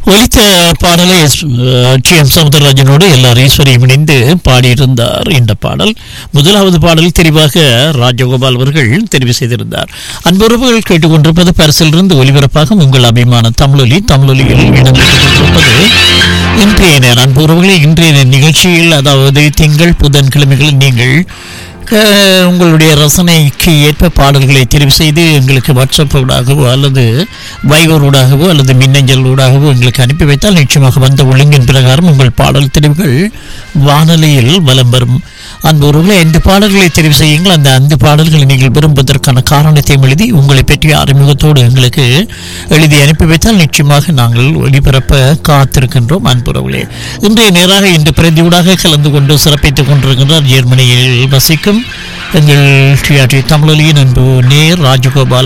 ஒலித்த பாடலை D M சவுந்தரராஜனோடு எல்லார் ஈஸ்வரியும் இணைந்து பாடியிருந்தார் இந்த பாடல் முதலாவது பாடல் தெரிவாக ராஜகோபால் அவர்கள் தெரிவு செய்திருந்தார் அன்புறவுகள் கேட்டுக்கொண்டிருப்பது பரிசிலிருந்து ஒலிபரப்பாக உங்கள் அபிமான தமிழொலி தமிழொலியில் இடம்பெற்றிருப்பது இன்றைய நேரம் அன்புறவுகளை இன்றைய நிகழ்ச்சியில் அதாவது திங்கள் புதன்கிழமைகளில் நீங்கள் க- உங்களுடைய ரசனைக்கு ஏற்ப பாடல்களை தெரிவு செய்து எங்களுக்கு வாட்ஸ்அப் ஊடாகவோ அல்லது வைபர் ஊடாகவோ அல்லது மின்னஞ்சல் ஊடாகவோ எங்களுக்கு அனுப்பி வைத்தால் நிச்சயமாக வந்த ஒழுங்கின் பிரகாரம் உங்கள் பாடல் தெரிவுகள் வானொலியில் வலம் வரும் அன்பவர்களை ஐந்து பாடல்களை தெரிவு செய்யுங்கள் அந்த ஐந்து பாடல்களை நீங்கள் விரும்புவதற்கான காரணத்தையும் எழுதி உங்களை பற்றிய அறிமுகத்தோடு எங்களுக்கு எழுதி அனுப்பி வைத்தால் நிச்சயமாக நாங்கள் ஒளிபரப்ப காத்திருக்கின்றோம் அன்புறவுகளே இன்றைய நேராக இன்று பிரதியூடாக கலந்து கொண்டு சிறப்பித்துக் கொண்டிருக்கின்றார் ஜெர்மனியில் வசிக்கும் எங்கள் டிஆர்டி தமிழொலியின் அன்பு நேர் ராஜகோபால்